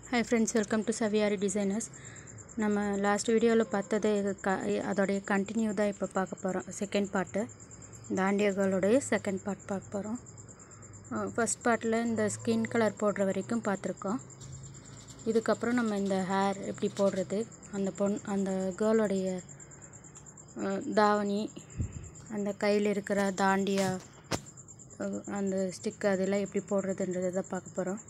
hi friends welcome to Saviyari designers நம்ம last வீடியோவில் பார்த்தது க அதோடைய கண்டினியூ தான் இப்போ பார்க்க போகிறோம் செகண்ட் பார்ட்டு தாண்டியர்களுடைய செகண்ட் பார்ட் பார்க்க போகிறோம் ஃபஸ்ட் பார்ட்டில் இந்த ஸ்கின் கலர் போடுற வரைக்கும் பார்த்துருக்கோம் இதுக்கப்புறம் நம்ம இந்த ஹேர் எப்படி போடுறது அந்த பொன் அந்த கேர்ளுடைய தாவணி அந்த கையில் இருக்கிற தாண்டியா அஹ், அந்த ஸ்டிக் அதெல்லாம் எப்படி போடுறதுன்றதை தான் பார்க்க போகிறோம்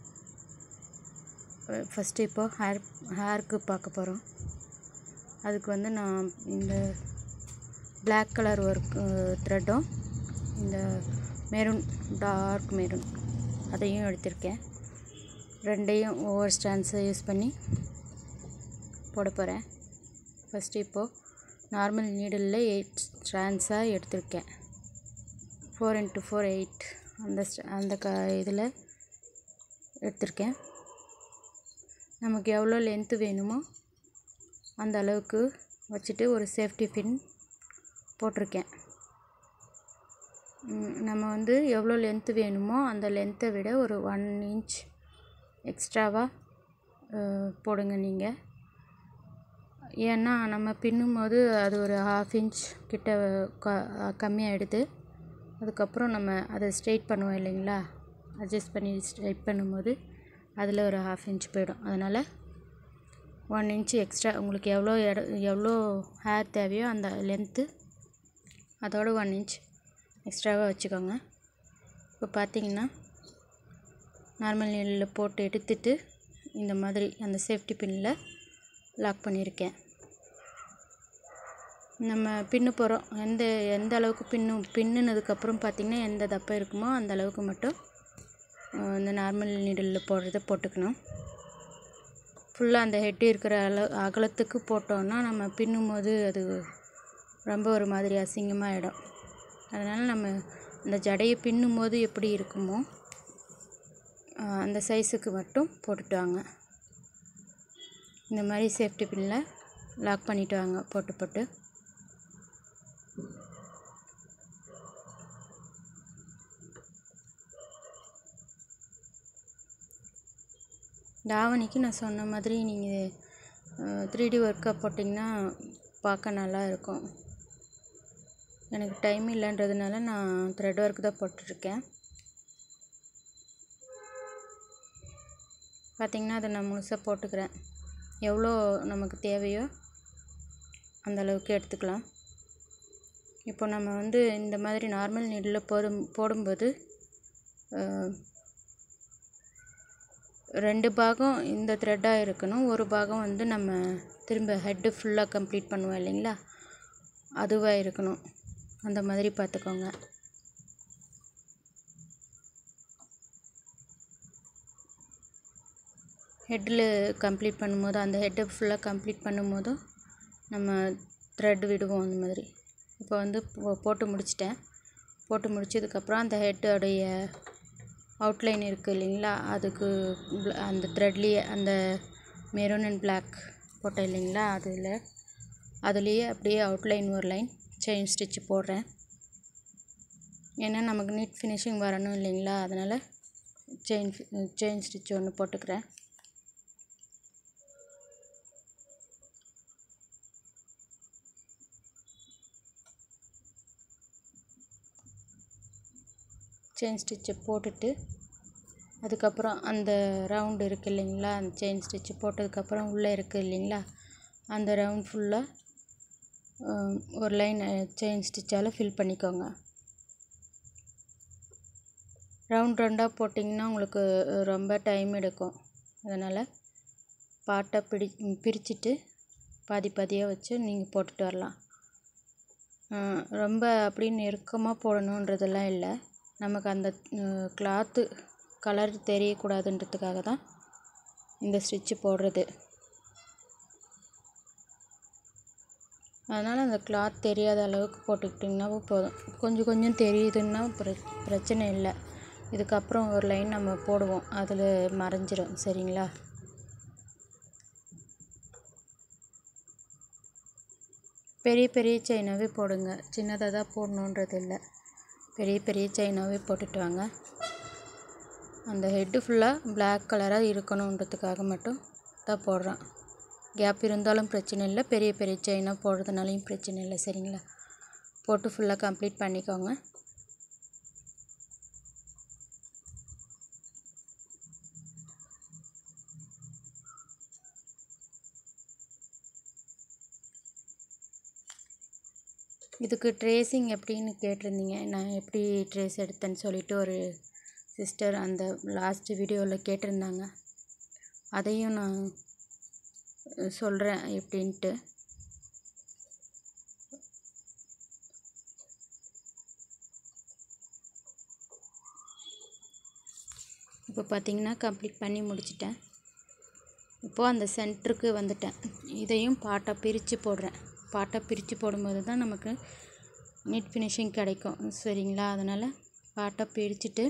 ஃபஸ்ட்டு இப்போ ஹேர் ஹேருக்கு பார்க்க போகிறோம் அதுக்கு வந்து நான் இந்த பிளாக் கலர் ஒர்க் த்ரெட்டும் இந்த மெரூன் டார்க் மெரூன் அதையும் எடுத்திருக்கேன் ரெண்டையும் ஒவ்வொரு ஸ்டாண்ட்ஸை யூஸ் பண்ணி போட போகிறேன் ஃபஸ்ட்டு இப்போது நார்மல் நீடிலில் எயிட் ஸ்ட்ராண்ட்ஸாக எடுத்திருக்கேன் ஃபோர் இன்ட்டு ஃபோர் எயிட் அந்த st- அந்த க இதில் எடுத்திருக்கேன் நமக்கு எவ்வளோ லென்த்து வேணுமோ அந்த அளவுக்கு வச்சுட்டு ஒரு சேஃப்டி பின் போட்டிருக்கேன் ம், நம்ம வந்து எவ்வளோ லென்த்து வேணுமோ அந்த லென்த்தை விட ஒரு ஒன் இன்ச் எக்ஸ்ட்ராவாக போடுங்க நீங்கள் ஏன்னா நம்ம பின்னும் போது அது ஒரு ஹாஃப் இன்ச் கிட்ட க கம்மியாகிடுது அதுக்கப்புறம் நம்ம அதை ஸ்ட்ரெயிட் பண்ணுவோம் இல்லைங்களா அட்ஜஸ்ட் பண்ணி ஸ்ட்ரைட் பண்ணும்போது அதில் ஒரு ஹாஃப் இன்ச் போயிடும் அதனால் ஒன் இன்ச் எக்ஸ்ட்ரா உங்களுக்கு எவ்வளோ இட எவ்வளோ ஹேர் தேவையோ அந்த லென்த்து அதோட ஒன் இன்ச் எக்ஸ்ட்ராவாக வச்சுக்கோங்க இப்போ பார்த்தீங்கன்னா நார்மல் நீடில் போட்டு எடுத்துட்டு இந்த மாதிரி அந்த சேஃப்டி பின்னில் லாக் பண்ணியிருக்கேன் நம்ம பின்னு போகிறோம் எந்த எந்த அளவுக்கு பின்னு பின்னுனதுக்கப்புறம் பார்த்திங்கன்னா எந்த தப்பம் இருக்குமோ அந்த அளவுக்கு மட்டும் அஹ், இந்த நார்மல் நீடில் போடுறத போட்டுக்கணும் ஃபுல்லாக அந்த ஹெட் இருக்கிற அளவு அகலத்துக்கு போட்டோன்னா நம்ம பின்னும் போது அது ரொம்ப ஒரு மாதிரி அசிங்கமாகிடும் அதனால் நம்ம இந்த ஜடையை பின்னும் போது எப்படி இருக்குமோ அஹ், அந்த சைஸுக்கு மட்டும் போட்டுட்டு வாங்க இந்த மாதிரி சேஃப்டி பின்னில் லாக் பண்ணிட்டு வாங்க போட்டு போட்டு தாவணிக்கு நான் சொன்ன மாதிரி நீங்கள் த்ரீ டி ஒர்க்காக போட்டிங்கன்னா பார்க்க நல்லா இருக்கும் எனக்கு டைம் இல்லைன்றதுனால நான் த்ரெட் ஒர்க் தான் போட்டுட்ருக்கேன் பார்த்திங்கன்னா அதை நான் முழுசாக போட்டுக்கிறேன் எவ்வளோ நமக்கு தேவையோ அந்த அளவுக்கு எடுத்துக்கலாம் இப்போ நம்ம வந்து இந்த மாதிரி நார்மல் நீடில் போடும் போடும்போது அஹ், ரெண்டு பாகம் இந்த த்ரெட்டாக இருக்கணும் ஒரு பாகம் வந்து நம்ம திரும்ப ஹெட்டு ஃபுல்லாக கம்ப்ளீட் பண்ணுவோம் இல்லைங்களா அதுவாக இருக்கணும் அந்த மாதிரி பார்த்துக்கோங்க ஹெட்டில் கம்ப்ளீட் பண்ணும்போது அந்த ஹெட்டை ஃபுல்லாக கம்ப்ளீட் பண்ணும்போதும் நம்ம த்ரெட் விடுவோம் அந்த மாதிரி இப்போ வந்து போ- போட்டு முடிச்சிட்டேன் போட்டு முடிச்சதுக்கப்புறம் அந்த ஹெட்டோடைய அவுட்லைன் இருக்குது இல்லைங்களா அதுக்கு bl- அந்த த்ரெட்லேயே அந்த மெரூன் அண்ட் பிளாக் போட்டேன் இல்லைங்களா அதில் அதுலேயே அப்படியே அவுட்லைன் ஒரு லைன் செயின் ஸ்டிச் போடுறேன் ஏன்னா நமக்கு நீட் ஃபினிஷிங் வரணும் இல்லைங்களா அதனால் செயின் செயின் ஸ்டிச் ஒன்று போட்டுக்கிறேன் செயின் ஸ்டிச்சை போட்டுட்டு அதுக்கப்புறம் அந்த ரவுண்டு இருக்குது இல்லைங்களா அந்த செயின் ஸ்டிச்சு போட்டதுக்கப்புறம் உள்ளே இருக்குது இல்லைங்களா அந்த ரவுண்ட் ஃபுல்லாக ஒரு லைன் செயின் ஸ்டிச்சால் ஃபில் பண்ணிக்கோங்க ரவுண்ட் ரவுண்டாக போட்டிங்கன்னா உங்களுக்கு அஹ், ரொம்ப டைம் எடுக்கும் அதனால் பாட்டை பிடி பிரிச்சுட்டு பாதி பாதியாக வச்சு நீங்கள் போட்டுட்டு வரலாம் அஹ், ரொம்ப அப்படி நெருக்கமாக போடணுன்றதெல்லாம் இல்லை நமக்கு அந்த கிளாத்து கலர் தெரியக்கூடாதுன்றதுக்காக தான் இந்த ஸ்டிச்சு போடுறது அதனால் அந்த கிளாத் தெரியாத அளவுக்கு போட்டுக்கிட்டிங்கனாவே போதும் கொஞ்சம் கொஞ்சம் தெரியுதுன்னா பிர பிரச்சனை இல்லை இதுக்கப்புறம் ஒரு லைன் நம்ம போடுவோம் அதில் மறைஞ்சிரும் சரிங்களா பெரிய பெரிய செயினாகவே போடுங்க சின்னதாக தான் போடணுன்றது இல்லை பெரிய பெரிய செயினாகவே போட்டுட்டு வாங்க அந்த ஹெட்டு ஃபுல்லாக Black கலராக இருக்கணுன்றதுக்காக மட்டும் தான் போடுறேன் கேப் இருந்தாலும் பிரச்சனை இல்லை பெரிய பெரிய செயினாக போடுறதுனாலையும் பிரச்சனை இல்லை சரிங்களா போட்டு ஃபுல்லாக கம்ப்ளீட் பண்ணிக்கோங்க இதுக்கு ட்ரேசிங் எப்படின்னு கேட்டிருந்தீங்க நான் எப்படி ட்ரேஸ் எடுத்தேன்னு சொல்லிட்டு ஒரு சிஸ்டர் அந்த லாஸ்ட் வீடியோவில் கேட்டிருந்தாங்க அதையும் நான் சொல்கிறேன் எப்படின்ட்டு இப்போ பார்த்தீங்கன்னா கம்ப்ளீட் பண்ணி முடிச்சிட்டேன் இப்போது அந்த சென்டருக்கு வந்துட்டேன் இதையும் பாட்டாக பிரித்து போடுறேன் பாட்டாக பிரித்து போடும்போது தான் நமக்கு நீட் ஃபினிஷிங் கிடைக்கும் சரிங்களா அதனால் பாட்டாக பிரிச்சுட்டு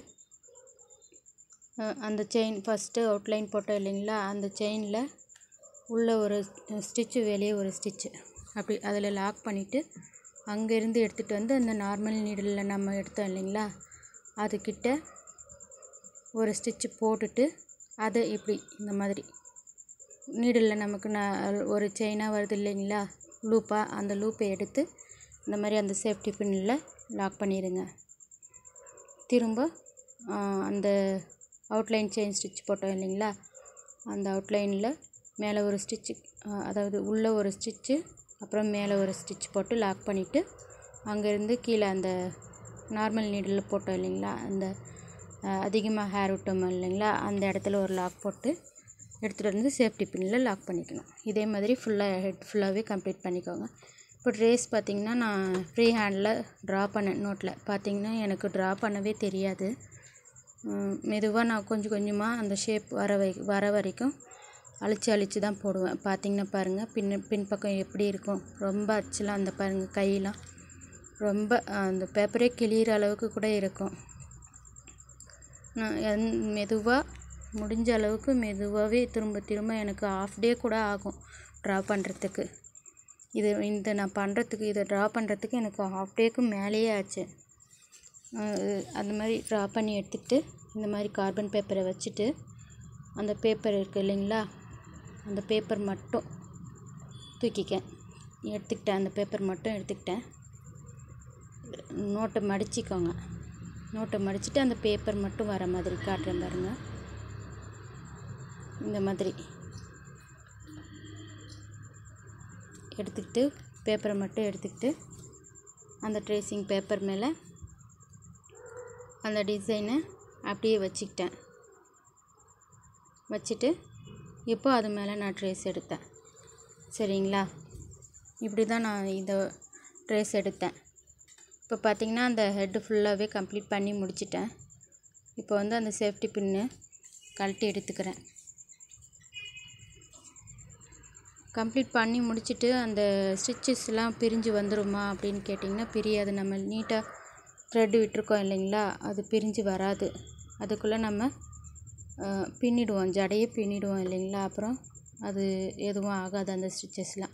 அந்த செயின் ஃபஸ்ட்டு அவுட்லைன் போட்டோம் இல்லைங்களா அந்த செயினில் உள்ள ஒரு ஸ்டிச்சு வெளியே ஒரு ஸ்டிச்சு அப்படி அதில் லாக் பண்ணிவிட்டு அங்கேருந்து எடுத்துகிட்டு வந்து அந்த நார்மல் நீடில் நம்ம எடுத்தோம் இல்லைங்களா அதுக்கிட்ட ஒரு ஸ்டிச்சு போட்டுட்டு அதை இப்படி இந்த மாதிரி நீடில் நமக்கு நான் ஒரு செயினாக வருது இல்லைங்களா லூப்பாக அந்த லூப்பை எடுத்து இந்த மாதிரி அந்த சேஃப்டி பின்னில் லாக் பண்ணிடுங்க திரும்ப அந்த அவுட்லைன் செயின் ஸ்டிச் போட்டோம் இல்லைங்களா அந்த அவுட்லைனில் மேலே ஒரு ஸ்டிச்சு அதாவது உள்ளே ஒரு ஸ்டிச்சு அப்புறம் மேலே ஒரு ஸ்டிச் போட்டு லாக் பண்ணிவிட்டு அங்கேருந்து கீழே அந்த நார்மல் நீடில் போட்டோம் இல்லைங்களா அந்த அதிகமாக ஹேர் விட்டோம் இல்லைங்களா அந்த இடத்துல ஒரு லாக் போட்டு எடுத்துகிட்டு வந்து சேஃப்டி பின்னில் லாக் பண்ணிக்கணும் இதே மாதிரி ஃபுல்லாக ஹெட் ஃபுல்லாகவே கம்ப்ளீட் பண்ணிக்கோங்க இப்போ ட்ரேஸ் பார்த்திங்கன்னா நான் ஃப்ரீ ஹேண்டில் ட்ரா பண்ணேன் நோட்டில் பார்த்திங்கன்னா எனக்கு ட்ரா பண்ணவே தெரியாது மெதுவாக நான் கொஞ்சம் கொஞ்சமாக அந்த ஷேப் வர வை வர வரைக்கும் அழிச்சு அழிச்சு தான் போடுவேன் பார்த்திங்கன்னா பாருங்கள் பின் பின்பக்கம் எப்படி இருக்கும் ரொம்ப அச்சலாம் அந்த பாருங்கள் கையெல்லாம் ரொம்ப அந்த பேப்பரே கிழியிற அளவுக்கு கூட இருக்கும் நான் எந் மெதுவாக முடிஞ்ச அளவுக்கு மெதுவாகவே திரும்ப திரும்ப எனக்கு ஆஃப் டே கூட ஆகும் ட்ரா பண்ணுறதுக்கு இது இந்த நான் பண்ணுறதுக்கு இதை ட்ரா பண்ணுறதுக்கு எனக்கு ஹாஃப் டேக்கு மேலேயே ஆச்சு அந்த மாதிரி ட்ரா பண்ணி எடுத்துக்கிட்டு இந்த மாதிரி கார்பன் பேப்பரை வச்சுட்டு அந்த பேப்பர் இருக்குது இல்லைங்களா அந்த பேப்பர் மட்டும் தூக்கிக்கேன் எடுத்துக்கிட்டேன் அந்த பேப்பர் மட்டும் எடுத்துக்கிட்டேன் நோட்டை மடிச்சிக்கோங்க நோட்டை மடிச்சுட்டு அந்த பேப்பர் மட்டும் வர மாதிரி காட்டுறேன் பாருங்கள் இந்த மாதிரி எடுத்துக்கிட்டு பேப்பரை மட்டும் எடுத்துக்கிட்டு அந்த ட்ரேசிங் பேப்பர் மேலே அந்த டிசைனை அப்படியே வச்சுக்கிட்டேன் வச்சுட்டு இப்போ அது மேலே நான் ட்ரேஸ் எடுத்தேன் சரிங்களா இப்படி தான் நான் இதை ட்ரேஸ் எடுத்தேன் இப்போ பார்த்திங்கன்னா அந்த ஹெட்டு ஃபுல்லாகவே கம்ப்ளீட் பண்ணி முடிச்சிட்டேன் இப்போ வந்து அந்த சேஃப்டி பின்னு கழட்டி எடுத்துக்கிறேன் கம்ப்ளீட் பண்ணி முடிச்சுட்டு அந்த ஸ்டிச்சஸ்லாம் பிரிஞ்சு வந்துடுமா அப்படின்னு கேட்டிங்கன்னா பிரியாது நம்ம நீட்டாக த்ரெட் விட்டுருக்கோம் இல்லைங்களா அது பிரிஞ்சு வராது அதுக்குள்ளே நம்ம பின்னிடுவோம் ஜடையே பின்னிடுவோம் இல்லைங்களா அப்புறம் அது எதுவும் ஆகாது அந்த ஸ்டிச்சஸ்லாம்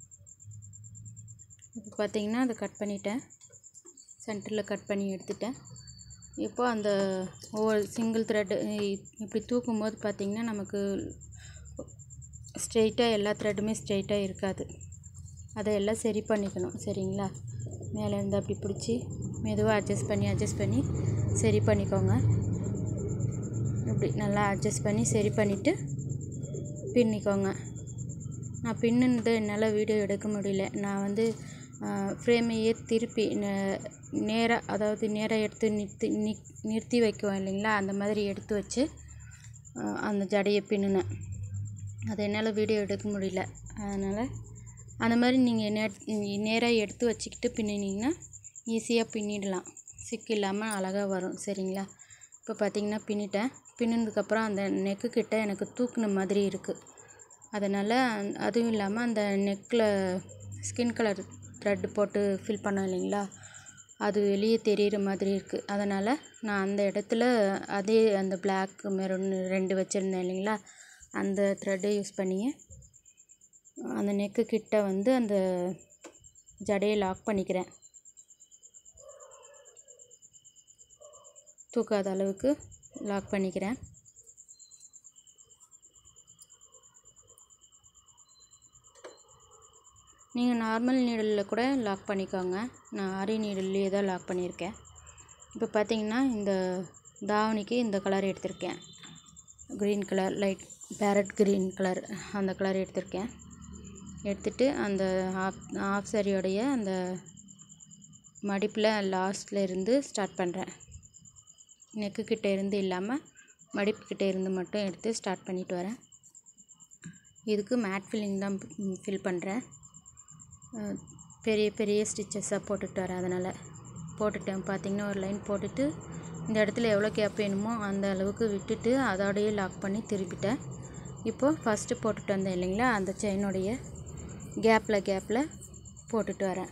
இப்போ பார்த்திங்கன்னா அதை கட் பண்ணிட்டேன் சென்டரில் கட் பண்ணி எடுத்துட்டேன் இப்போ அந்த ஒவ்வொரு சிங்கிள் த்ரெட்டு இப்படி தூக்கும் போது பார்த்திங்கன்னா நமக்கு ஸ்ட்ரெயிட்டாக எல்லா த்ரெட்டுமே ஸ்ட்ரெயிட்டாக இருக்காது அதை எல்லாம் சரி பண்ணிக்கணும் சரிங்களா மேலே இருந்து அப்படி பிடிச்சி மெதுவாக அட்ஜஸ்ட் பண்ணி அட்ஜஸ்ட் பண்ணி சரி பண்ணிக்கோங்க இப்படி நல்லா அட்ஜஸ்ட் பண்ணி சரி பண்ணிவிட்டு பின்னிக்கோங்க நான் பின்னுனது என்னால் வீடியோ எடுக்க முடியல நான் வந்து ஃப்ரேமையே திருப்பி நேராக அதாவது நேராக எடுத்து நிறுத்தி நிறுத்தி வைக்குவோம் இல்லைங்களா அந்த மாதிரி எடுத்து வச்சு அந்த ஜடையை பின்னுனேன் அதை என்னால் வீடியோ எடுக்க முடியல அதனால் அந்த மாதிரி நீங்கள் நே நேராக எடுத்து வச்சுக்கிட்டு பின்னினீங்கன்னா ஈஸியாக பின்னிடலாம் சிக்கு இல்லாமல் அழகாக வரும் சரிங்களா இப்போ பார்த்தீங்கன்னா பின்னிட்டேன் பின்னினதுக்கப்புறம் அந்த நெக்கு கிட்ட எனக்கு தூக்குன மாதிரி இருக்குது அதனால் அதுவும் இல்லாமல் அந்த நெக்கில் ஸ்கின் கலர் த்ரெட் போட்டு ஃபில் பண்ணோம் இல்லைங்களா அது வெளியே தெரிகிற மாதிரி இருக்குது அதனால் நான் அந்த இடத்துல அதே அந்த பிளாக் மெரூன் ரெண்டு வச்சுருந்தேன் இல்லைங்களா அந்த த்ரெட்டை யூஸ் பண்ணியே அந்த நெக்கு கிட்ட வந்து அந்த ஜடையை லாக் பண்ணிக்கிறேன் தூக்காத அளவுக்கு லாக் பண்ணிக்கிறேன் நீங்கள் நார்மல் நீடலில் கூட லாக் பண்ணிக்கோங்க நான் ஆரி நீடல்லையே தான் லாக் பண்ணியிருக்கேன் இப்போ பார்த்தீங்கன்னா இந்த தாவணிக்கு இந்த கலர் எடுத்திருக்கேன் green colour light parrot green colour அந்த கலர் எடுத்திருக்கேன் எடுத்துட்டு அந்த ஆஃப் ஆஃப் சாரியோடைய அந்த மடிப்பில் லாஸ்ட்டில் இருந்து ஸ்டார்ட் பண்ணுறேன் நெக்கு கிட்ட இருந்து இல்லாமல் மடிப்பு கிட்ட இருந்து மட்டும் எடுத்து ஸ்டார்ட் பண்ணிட்டு வரேன் இதுக்கு மேட் ஃபில்லிங் தான் ஃபில் பண்ணுறேன் பெரிய பெரிய ஸ்டிச்சஸாக போட்டுட்டு வரேன் அதனால் போட்டுட்டேன் பார்த்தீங்கன்னா ஒரு லைன் போட்டுட்டு இந்த இடத்துல எவ்வளோ கேப் வேணுமோ அந்த அளவுக்கு விட்டுட்டு அதோடையே லாக் பண்ணி திருப்பிட்டேன் இப்போது ஃபஸ்ட்டு போட்டுட்டு வந்தேன் இல்லைங்களா அந்த செயினுடைய கேப்பில் கேப்பில் போட்டுட்டு வரேன்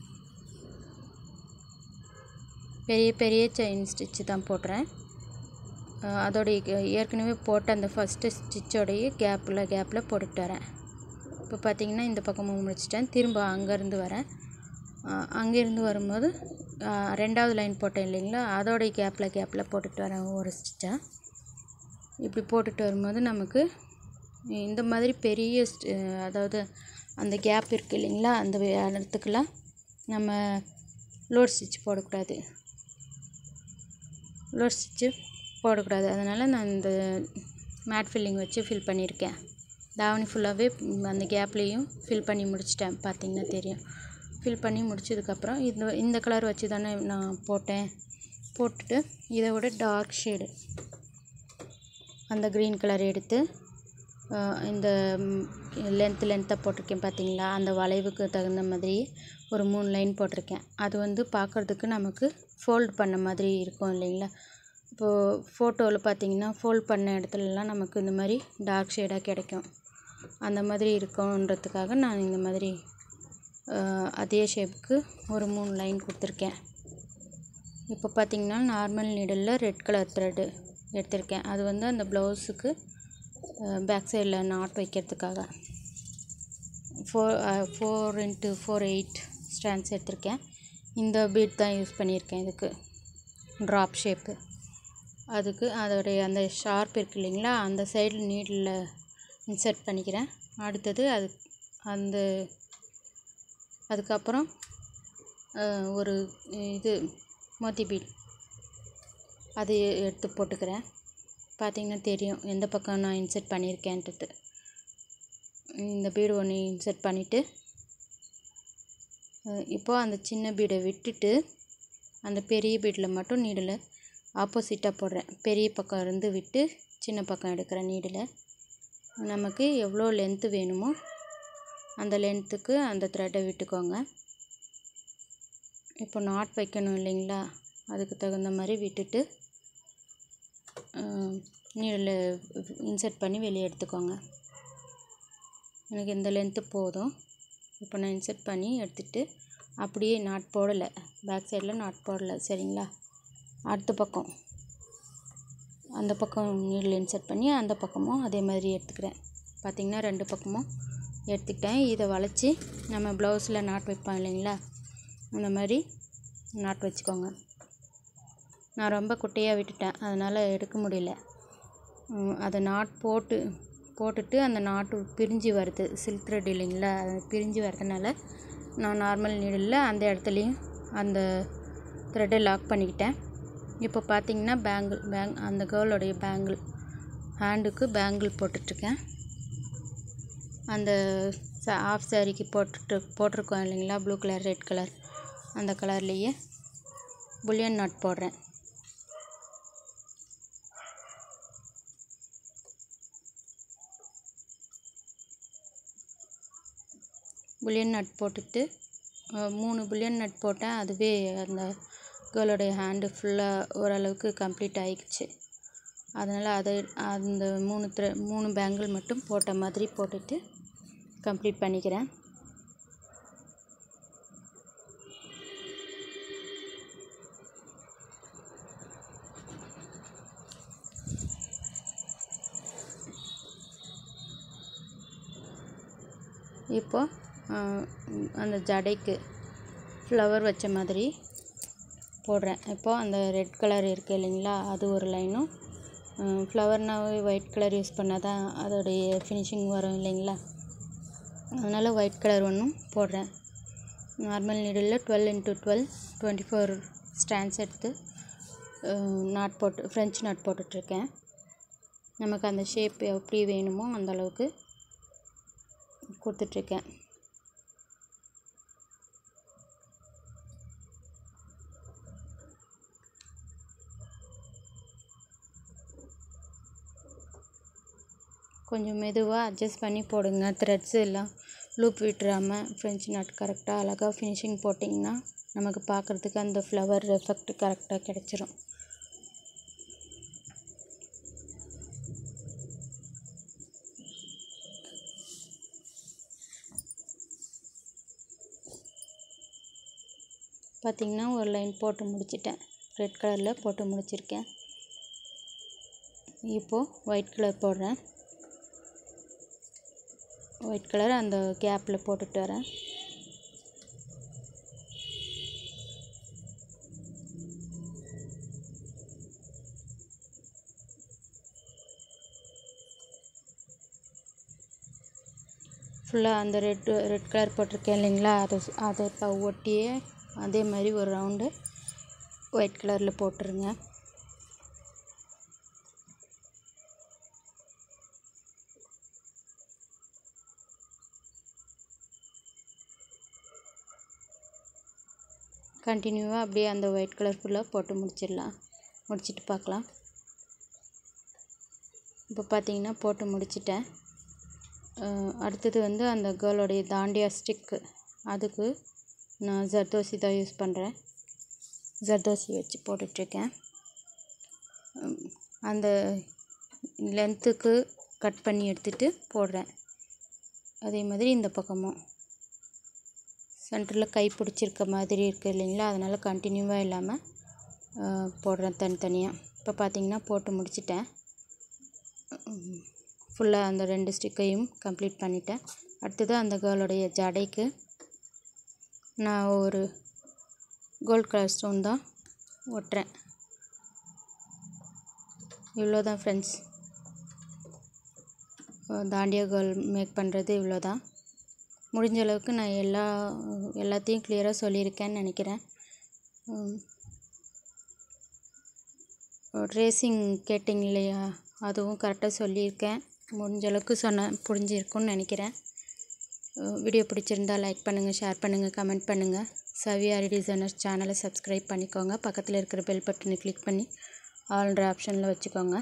பெரிய பெரிய செயின் ஸ்டிச்சு தான் போடுறேன் அஹ் அதோடைய கே- ஏற்கனவே போட்ட அந்த ஃபஸ்ட்டு ஸ்டிச்சோடைய கேப்பில் கேப்பில் போட்டுட்டு வரேன் இப்போ பார்த்தீங்கன்னா இந்த பக்கமும் முடிச்சிட்டேன் திரும்ப அங்கேருந்து வரேன் அஹ் அங்கேருந்து வரும்போது அஹ் ரெண்டாவது லைன் போட்டேன் இல்லைங்களா அதோடைய கேப்பில் கேப்பில் போட்டுட்டு வரேன் ஒரு ஸ்டிச்சாக இப்படி போட்டுட்டு வரும்போது நமக்கு இந்த மாதிரி பெரிய st- அதாவது அந்த கேப் இருக்குது இல்லைங்களா அந்த வே- இடத்துக்குலாம் நம்ம லோட் ஸ்டிச் போடக்கூடாது லோட் ஸ்டிச்சு போடக்கூடாது அதனால் நான் இந்த மேட் ஃபில்லிங் வச்சு ஃபில் பண்ணியிருக்கேன் தாவணி ஃபுல்லாகவே அந்த கேப்லேயும் ஃபில் பண்ணி முடிச்சிட்டேன் பார்த்தீங்கன்னா தெரியும் ஃபில் பண்ணி முடிச்சதுக்கப்புறம் இந்த இந்த கலர் வச்சு தானே நான் போட்டேன் போட்டுட்டு இதை விட டார்க் ஷேடு அந்த க்ரீன் கலர் எடுத்து அஹ், இந்த லென்த் லென்த்தாக போட்டிருக்கேன் பார்த்தீங்களா அந்த வளைவுக்கு தகுந்த மாதிரி ஒரு மூணு லைன் போட்டிருக்கேன் அது வந்து பார்க்குறதுக்கு நமக்கு ஃபோல்ட் பண்ண மாதிரி இருக்கும் இல்லைங்களா இப்போது ஃபோட்டோவில் பார்த்தீங்கன்னா ஃபோல்ட் பண்ண இடத்துலலாம் நமக்கு இந்த மாதிரி டார்க் ஷேடாக கிடைக்கும் அந்த மாதிரி இருக்கும்ன்றதுக்காக நான் இந்த மாதிரி அஹ், அதே ஷேப்புக்கு ஒரு மூணு லைன் கொடுத்துருக்கேன் இப்போ பார்த்தீங்கன்னா நார்மல் நீடலில் ரெட் கலர் த்ரெட்டு எடுத்திருக்கேன் அது வந்து அந்த ப்ளவுஸுக்கு பேக் சைடில் நாட் வைக்கிறதுக்காக four four into four eight strands எடுத்திருக்கேன் இந்த பீட் தான் யூஸ் பண்ணியிருக்கேன் இதுக்கு ட்ராப் ஷேப்பு அதுக்கு அதோடைய அந்த ஷார்ப் இருக்கு இல்லைங்களா அந்த சைடில் நீடில் இன்சர்ட் பண்ணிக்கிறேன் அடுத்தது அது அந்த அதுக்கப்புறம் அஹ், ஒரு இது மோத்தி பீட் அது எடுத்து போட்டுக்கிறேன் பார்த்தீங்கன்னா தெரியும் எந்த பக்கம் நான் இன்சர்ட் பண்ணியிருக்கேன்றது இந்த பீடு ஒன்று இன்சர்ட் பண்ணிவிட்டு இப்போது அந்த சின்ன பீடை விட்டுட்டு அந்த பெரிய பீடில் மட்டும் நீடில் ஆப்போசிட்டாக போடுறேன் பெரிய பக்கம் இருந்து விட்டு சின்ன பக்கம் எடுக்கிறேன் நீடில் நமக்கு எவ்வளோ லென்த்து வேணுமோ அந்த லென்த்துக்கு அந்த த்ரெட்டை விட்டுக்கோங்க இப்போ நாட் வைக்கணும் இல்லைங்களா அதுக்கு தகுந்த மாதிரி விட்டுட்டு நீடில் இன்சர்ட் பண்ணி வெளியே எடுத்துக்கோங்க எனக்கு இந்த லென்த்து போதும் இப்போ நான் இன்சர்ட் பண்ணி எடுத்துட்டு அப்படியே நாட் போடலை பேக் சைடில் நாட் போடலை சரிங்களா அடுத்த பக்கம் அந்த பக்கம் நீடில் இன்சர்ட் பண்ணி அந்த பக்கமும் அதே மாதிரி எடுத்துக்கிறேன் பார்த்திங்கன்னா ரெண்டு பக்கமும் எடுத்துக்கிட்டேன் இதை வளைச்சி நம்ம ப்ளவுஸில் நாட் வைப்போம் இல்லைங்களா அந்த மாதிரி நாட் வச்சுக்கோங்க நான் ரொம்ப குட்டையாக விட்டுட்டேன் அதனால் எடுக்க முடியல உம், அதை நாட் போட்டு போட்டுட்டு அந்த நாட்டு பிரிஞ்சு வருது சில்க் த்ரெட் இல்லைங்களா அது பிரிஞ்சு வரதுனால நான் நார்மல் நீடில் அந்த இடத்துலையும் அந்த த்ரெட்டை லாக் பண்ணிக்கிட்டேன் இப்போ பார்த்தீங்கன்னா பேங்கிள் பேங் அந்த கேர்ளோடைய பேங்கிள் ஹேண்டுக்கு பேங்கிள் போட்டுட்ருக்கேன் அந்த ஆஃப் சாரிக்கு போட்டுட்டு போட்டிருக்கோம் இல்லைங்களா ப்ளூ கலர் ரெட் கலர் அந்த கலர்லேயே புல்லியன் நாட் போடுறேன் புல்லியன் நட் போட்டுட்டு அஹ், மூணு புல்லியன் நட் போட்டேன் அதுவே அந்த கேர்ளோடைய ஹேண்டு ஃபுல்லாக ஓரளவுக்கு கம்ப்ளீட் ஆயிடுச்சு அதனால் அதை அந்த மூணு த்ரெ மூணு பேங்கிள் மட்டும் போட்ட மாதிரி போட்டுட்டு கம்ப்ளீட் பண்ணிக்கிறேன் இப்போ ஆஹ், அந்த ஜடைக்கு ஃப்ளவர் வச்ச மாதிரி போடுறேன் இப்போ அந்த ரெட் கலர் இருக்குது இல்லைங்களா அது ஒரு லைனும் ஃப்ளவர்னாவே ஒயிட் கலர் யூஸ் பண்ணால் தான் அதோடைய ஃபினிஷிங் வரும் இல்லைங்களா அதனால் ஒயிட் கலர் ஒன்றும் போடுறேன் normal needle twelve into twelve twenty four strands எடுத்து நாட் போட்டு ஃப்ரெஞ்ச் நாட் போட்டுட்ருக்கேன் நமக்கு அந்த ஷேப் எப்படி வேணுமோ அந்த அளவுக்கு கொடுத்துட்ருக்கேன் கொஞ்சம் மெதுவாக அட்ஜஸ்ட் பண்ணி போடுங்க த்ரெட்ஸ் எல்லாம் லூப் விட்டுறாமல் ஃப்ரெஞ்ச் நாட் கரெக்டாக அழகாக ஃபினிஷிங் போட்டிங்கன்னா நமக்கு பார்க்குறதுக்கு அந்த ஃப்ளவர் எஃபெக்ட் கரெக்டாக கிடச்சிரும் பார்த்திங்கன்னா ஒரு லைன் போட்டு முடிச்சிட்டேன் ரெட் கலரில் போட்டு முடிச்சிருக்கேன் இப்போது ஒயிட் கலர் போடுறேன் ஒயிட் கலர் அந்த கேப்பில் போட்டுட்டு வரேன் ஃபுல்லாக அந்த ரெட் ரெட் கலர் போட்டிருக்கேன் இல்லைங்களா அதை அதை இப்போ ஒட்டியே அதே மாதிரி ஒரு ரவுண்டு ஒயிட் கலரில் போட்டுருங்க கண்டினியூவாக அப்படியே அந்த ஒயிட் கலர் ஃபுல்லாக போட்டு முடிச்சிடலாம் முடிச்சிட்டு பார்க்கலாம் இப்போ பார்த்தீங்கன்னா போட்டு முடிச்சிட்டேன் அடுத்தது வந்து அந்த கேர்ளோடைய தாண்டியா ஸ்டிக்கு அதுக்கு நான் ஜர்தோசி தான் யூஸ் பண்ணுறேன் ஜர்தோசி வச்சு போட்டுட்ருக்கேன் அந்த லென்த்துக்கு கட் பண்ணி எடுத்துகிட்டு போடுறேன் அதே மாதிரி இந்த பக்கமும் சென்டரில் கை பிடிச்சிருக்க மாதிரி இருக்குது இல்லைங்களா அதனால் கண்டினியூவாக இல்லாமல் போடுறேன் தனித்தனியாக இப்போ பார்த்தீங்கன்னா போட்டு முடிச்சிட்டேன் ஃபுல்லாக அந்த ரெண்டு ஸ்டிக்கையும் கம்ப்ளீட் பண்ணிட்டேன் அடுத்தது அந்த கேர்ளுடைய ஜடைக்கு நான் ஒரு கோல்ட் கலர் ஸ்டோன் தான் ஒட்டுறேன் இவ்வளோ தான் ஃப்ரெண்ட்ஸ் தாண்டியா கேர்ள் மேக் பண்ணுறது இவ்வளோ தான் முடிஞ்ச அளவுக்கு நான் எல்லா எல்லாத்தையும் கிளியராக சொல்லியிருக்கேன்னு நினைக்கிறேன் ட்ரேசிங் கேட்டிங் இல்லையா அதுவும் கரெக்டாக சொல்லியிருக்கேன் முடிஞ்ச அளவுக்கு சொன்ன புரிஞ்சிருக்கும்னு நினைக்கிறேன் வீடியோ பிடிச்சிருந்தால் லைக் பண்ணுங்கள் ஷேர் பண்ணுங்கள் கமெண்ட் பண்ணுங்கள் சவியாரி டிசைனர்ஸ் சேனலை சப்ஸ்கிரைப் பண்ணிக்கோங்க பக்கத்தில் இருக்கிற பெல் பட்டனை கிளிக் பண்ணி ஆல்ன்ற ஆப்ஷனில் வச்சுக்கோங்க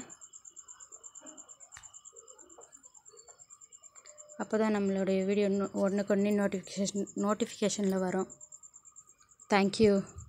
அப்போ தான் நம்மளுடைய வீடியோ ஒன்றுக்கு ஒன்று நோட்டிஃபிகேஷன் நோட்டிஃபிகேஷனில் வரும் தேங்க்யூ